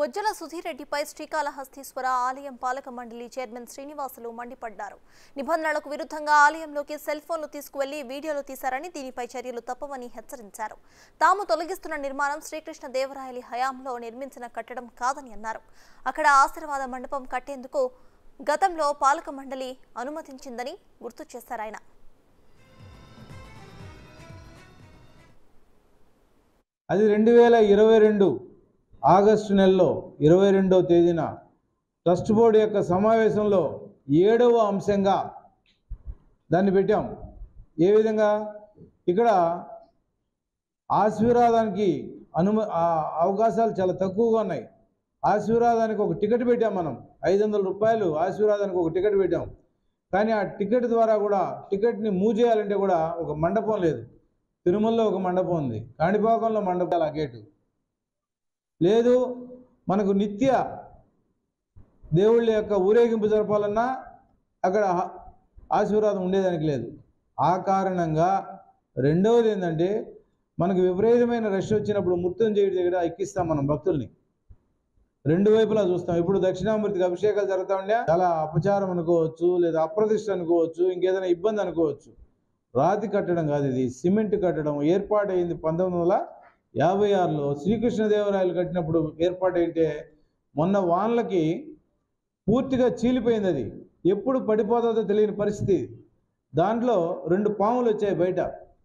బొజ్జల సుధీర్ రెడ్డిపై శ్రీకాళహస్తీశ్వర ఆలయం పాలక మండలి చైర్మన్ శ్రీనివాసులు మండిపడ్డారు నిబంధనలకు విరుద్ధంగా ఆలయంలోకి సెల్ ఫోన్లు తీసుకువెళ్లి వీడియోలు తీశారని దీనిపై చర్యలు తప్పవని హెచ్చరించారు తాము తొలగిస్తున్న నిర్మాణం శ్రీకృష్ణ దేవరాయలి హయాంలో నిర్మించిన కట్టడం కాదని అన్నారు అక్కడ ఆశీర్వాద మండపం కట్టేందుకు గతంలో పాలక మండలి అనుమతించిందని గుర్తు చేశారు ఆయన అది రెండు వేల ఇరవై రెండు ఆగస్టు నెలలో ఇరవై రెండవ తేదీన ట్రస్ట్ బోర్డు యొక్క సమావేశంలో ఏడవ అంశంగా దాన్ని పెట్టాం ఏ విధంగా ఇక్కడ ఆశీర్వాదానికి అనుమ ఆ అవకాశాలు చాలా తక్కువగా ఉన్నాయి ఆశీర్వాదానికి ఒక టికెట్ పెట్టాం మనం ఐదు వందల రూపాయలు ఆశీర్వాదానికి ఒక టికెట్ పెట్టాం కానీ ఆ టికెట్ ద్వారా కూడా టికెట్ని మూవ్ చేయాలంటే కూడా ఒక మండపం లేదు తిరుమలలో ఒక మండపం ఉంది కాణిపాకంలో మండపాలు ఆ గేటు లేదు మనకు నిత్య దేవుళ్ళ యొక్క ఊరేగింపు జరపాలన్నా అక్కడ ఆ- ఆశీర్వాదం ఉండేదానికి లేదు ఆ కారణంగా రెండవది ఏంటంటే మనకు విపరీతమైన రష్ వచ్చినప్పుడు మృత్యుంజయుడి దగ్గర ఎక్కిస్తాం మనం భక్తుల్ని రెండు వైపులా చూస్తాం ఇప్పుడు దక్షిణామూర్తికి అభిషేకాలు జరుగుతా ఉండే చాలా అపచారం అనుకోవచ్చు లేదా అప్రతిష్ట అనుకోవచ్చు ఇంకేదైనా ఇబ్బంది అనుకోవచ్చు రాతి కట్టడం కాదు ఇది సిమెంట్ కట్టడం ఏర్పాటైంది పంతొమ్మిది వందల యాభై ఆరులో శ్రీకృష్ణదేవరాయలు కట్టినప్పుడు ఏర్పాటైతే మొన్న వాన్లకి పూర్తిగా చీలిపోయింది అది ఎప్పుడు పడిపోతుందో తెలియని పరిస్థితి దాంట్లో రెండు పాములు వచ్చాయి బయట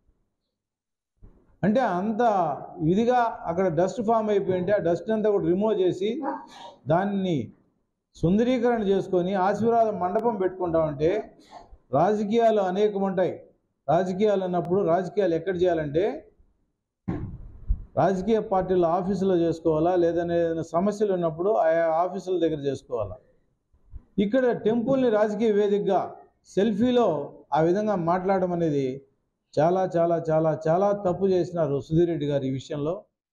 అంటే అంత ఇదిగా అక్కడ డస్ట్ ఫామ్ అయిపోయింటే ఆ డస్ట్ అంతా కూడా రిమూవ్ చేసి దాన్ని సుందరీకరణ చేసుకొని ఆశీర్వాద మండపం పెట్టుకుంటామంటే రాజకీయాలు అనేకం ఉంటాయి రాజకీయాలు అన్నప్పుడు రాజకీయాలు ఎక్కడ చేయాలంటే రాజకీయ పార్టీల ఆఫీసులో చేసుకోవాలా లేదనే ఏదైనా సమస్యలు ఉన్నప్పుడు ఆయా ఆఫీసుల దగ్గర చేసుకోవాలా ఇక్కడ టెంపుల్ని రాజకీయ వేదికగా సెల్ఫీలో ఆ విధంగా మాట్లాడడం అనేది చాలా చాలా చాలా చాలా తప్పు చేసినారు సుధీర్ రెడ్డి గారు ఈ విషయంలో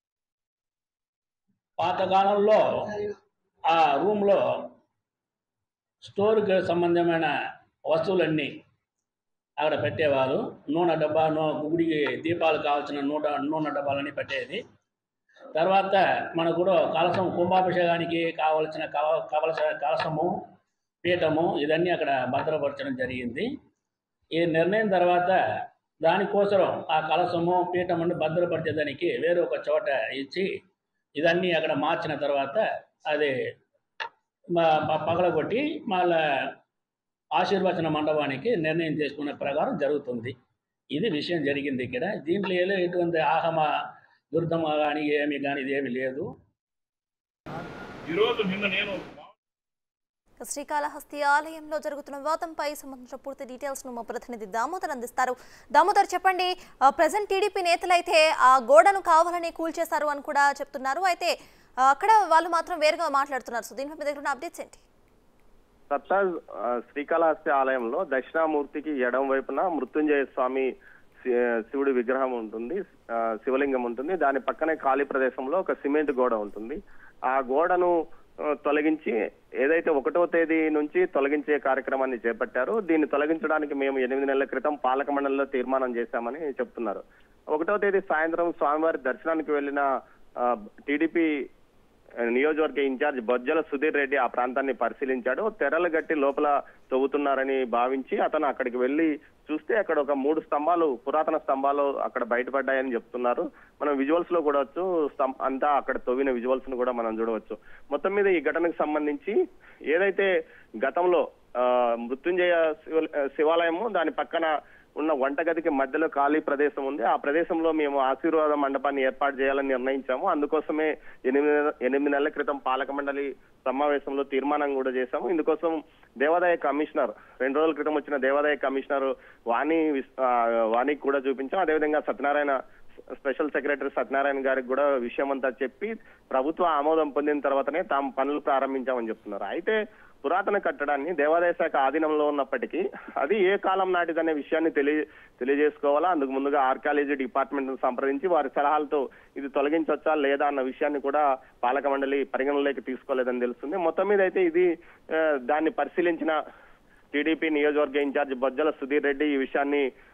పాతకాలంలో ఆ రూమ్లో స్టోర్కి సంబంధమైన వస్తువులన్నీ అక్కడ పెట్టేవారు నూనె డబ్బా నూ గుడికి దీపాలు కావాల్సిన నూట నూనె డబ్బాలన్నీ పెట్టేది తర్వాత మనకు కూడా కలసం కుంభాభిషేకానికి కావలసిన కవ కవలసిన కలసము పీఠము ఇదన్నీ అక్కడ భద్రపరచడం జరిగింది ఈ నిర్ణయం తర్వాత దానికోసం ఆ కలసము పీఠముని భద్రపరిచేదానికి వేరే ఒక చోట ఇచ్చి ఇదన్నీ అక్కడ మార్చిన తర్వాత అది మ- ప- పగలగొట్టి మళ్ళా ఆశీర్వచన మండపానికి నిర్ణయం చేసుకునే ప్రకారం జరుగుతుంది ఇది విషయం జరిగింది ఇక్కడ దీంట్లో ఏదో ఎటువంటి ఆహమ దుర్దమ కానీ ఏమి కానీ ఇది ఏమి లేదు ఈరోజు నిన్న నేను శ్రీకాళహస్తి ఆలయంలో జరుగుతున్న వివాదంపై సంబంధించిన పూర్తి డీటెయిల్స్ ను మా ప్రతినిధి దామోదర్ అందిస్తారు దామోదర్ చెప్పండి ప్రజెంట్ టీడీపీ నేతలైతే ఆ గోడను కావాలని కూల్చేశారు అని కూడా చెప్తున్నారు అయితే ఆ, అక్కడ వాళ్ళు మాత్రం వేరుగా మాట్లాడుతున్నారు సో దీనిపై మీ దగ్గర ఉన్న అప్డేట్స్ ఏంటి సత్తా ఆ, శ్రీకాళహస్తి ఆలయంలో దక్షిణామూర్తికి ఎడం వైపున మృత్యుంజయ స్వామి శి- శివుడి విగ్రహం ఉంటుంది ఆ, శివలింగం ఉంటుంది దాని పక్కనే ఖాళీ ప్రదేశంలో ఒక సిమెంట్ గోడ ఉంటుంది ఆ గోడను ఆ, తొలగించి ఏదైతే ఒకటో తేదీ నుంచి తొలగించే కార్యక్రమాన్ని చేపట్టారు దీన్ని తొలగించడానికి మేము ఎనిమిది నెలల క్రితం పాలక మండలిలో తీర్మానం చేశామని చెప్తున్నారు ఒకటో తేదీ సాయంత్రం స్వామివారి దర్శనానికి వెళ్లిన టీడీపీ నియోజకవర్గ ఇన్ఛార్జ్ బొజ్జల సుధీర్ రెడ్డి ఆ ప్రాంతాన్ని పరిశీలించాడు తెరలు గట్టి లోపల తవ్వుతున్నారని భావించి అతను అక్కడికి వెళ్లి చూస్తే అక్కడ ఒక మూడు స్తంభాలు పురాతన స్తంభాలు అక్కడ బయటపడ్డాయని చెప్తున్నారు మనం విజువల్స్ లో చూడవచ్చు స్తం- అంతా అక్కడ తవ్విన విజువల్స్ ను కూడా మనం చూడవచ్చు మొత్తం మీద ఈ ఘటనకు సంబంధించి ఏదైతే గతంలో ఆ, మృత్యుంజయ శివ శివాలయము దాని పక్కన ఉన్న వంటగదికి మధ్యలో ఖాళీ ప్రదేశం ఉంది ఆ ప్రదేశంలో మేము ఆశీర్వాద మండపాన్ని ఏర్పాటు చేయాలని నిర్ణయించాము అందుకోసమే ఎనిమిది ఎనిమిది నెలల క్రితం పాలక మండలి సమావేశంలో తీర్మానం కూడా చేశాము ఇందుకోసం దేవాదాయ కమిషనర్ రెండు రోజుల క్రితం వచ్చిన దేవాదాయ కమిషనర్ వాణి విస్- ఆ, వాణికి కూడా చూపించాం అదేవిధంగా సత్యనారాయణ స్పెషల్ సెక్రటరీ సత్యనారాయణ గారికి కూడా విషయం అంతా చెప్పి ప్రభుత్వ ఆమోదం పొందిన తర్వాతనే తాము పనులు ప్రారంభించామని చెప్తున్నారు అయితే పురాతన కట్టడాన్ని దేవాదాయ శాఖ ఆధీనంలో ఉన్నప్పటికీ అది ఏ కాలం నాటిదనే విషయాన్ని తెలియ తెలియజేసుకోవాలా అందుకు ముందుగా ఆర్కాలజీ డిపార్ట్మెంట్ సంప్రదించి వారి సలహాలతో ఇది తొలగించవచ్చా లేదా అన్న విషయాన్ని కూడా పాలక మండలి పరిగణనలోకి తీసుకోలేదని తెలుస్తుంది మొత్తం మీద అయితే ఇది ఆ, దాన్ని పరిశీలించిన టీడీపీ నియోజకవర్గ ఇన్ఛార్జ్ బొజ్జల సుధీర్ రెడ్డి ఈ విషయాన్ని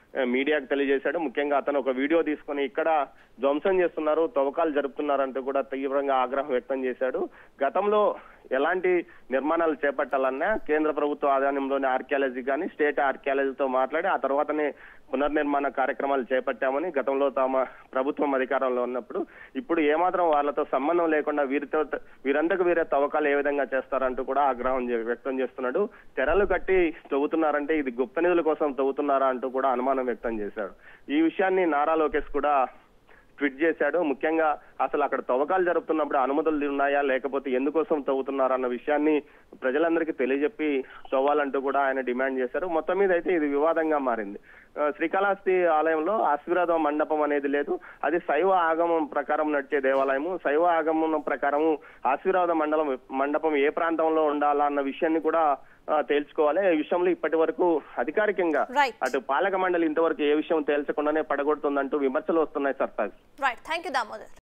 ఆ, మీడియాకు తెలియజేశాడు ముఖ్యంగా అతను ఒక వీడియో తీసుకొని ఇక్కడ ధ్వంసం చేస్తున్నారు తవ్వకాలు జరుపుతున్నారంటూ కూడా తీవ్రంగా ఆగ్రహం వ్యక్తం చేశాడు గతంలో ఎలాంటి నిర్మాణాలు చేపట్టాలన్నా కేంద్ర ప్రభుత్వ ఆదాయంలోని ఆర్కియాలజీ కానీ స్టేట్ ఆర్కియాలజీతో మాట్లాడి ఆ తర్వాతనే పునర్నిర్మాణ కార్యక్రమాలు చేపట్టామని గతంలో తమ ప్రభుత్వం అధికారంలో ఉన్నప్పుడు ఇప్పుడు ఏమాత్రం వాళ్ళతో సంబంధం లేకుండా వీరితో వీరందరికి వీరే తవ్వకాలు ఏ విధంగా చేస్తారంటూ కూడా ఆగ్రహం చే- వ్యక్తం చేస్తున్నాడు తెరలు కట్టి తవ్వుతున్నారంటే ఇది గుప్త నిధుల కోసం తవ్వుతున్నారా అంటూ కూడా అనుమానం వ్యక్తం చేశాడు ఈ విషయాన్ని నారా లోకేష్ కూడా ట్వీట్ చేశాడు ముఖ్యంగా అసలు అక్కడ తవ్వకాలు జరుపుతున్నప్పుడు అనుమతులు ఉన్నాయా లేకపోతే ఎందుకోసం తవ్వుతున్నారా అన్న విషయాన్ని ప్రజలందరికీ తెలియజెప్పి తవ్వాలంటూ కూడా ఆయన డిమాండ్ చేశారు మొత్తం మీద అయితే ఇది వివాదంగా మారింది ఆ, శ్రీకాళహస్తి ఆలయంలో ఆశీర్వాద మండపం అనేది లేదు అది శైవ ఆగమం ప్రకారం నడిచే దేవాలయము శైవ ఆగమం ప్రకారము ఆశీర్వాద మండలం మండపం ఏ ప్రాంతంలో ఉండాలా అన్న విషయాన్ని కూడా ఆ, తేల్చుకోవాలి ఈ విషయంలో ఇప్పటి వరకు అధికారికంగా Right. అటు పాలక మండలి ఇంతవరకు ఏ విషయం తేల్చకుండానే పడగొడుతుందంటూ విమర్శలు వస్తున్నాయి Sartaj right thank you Damodar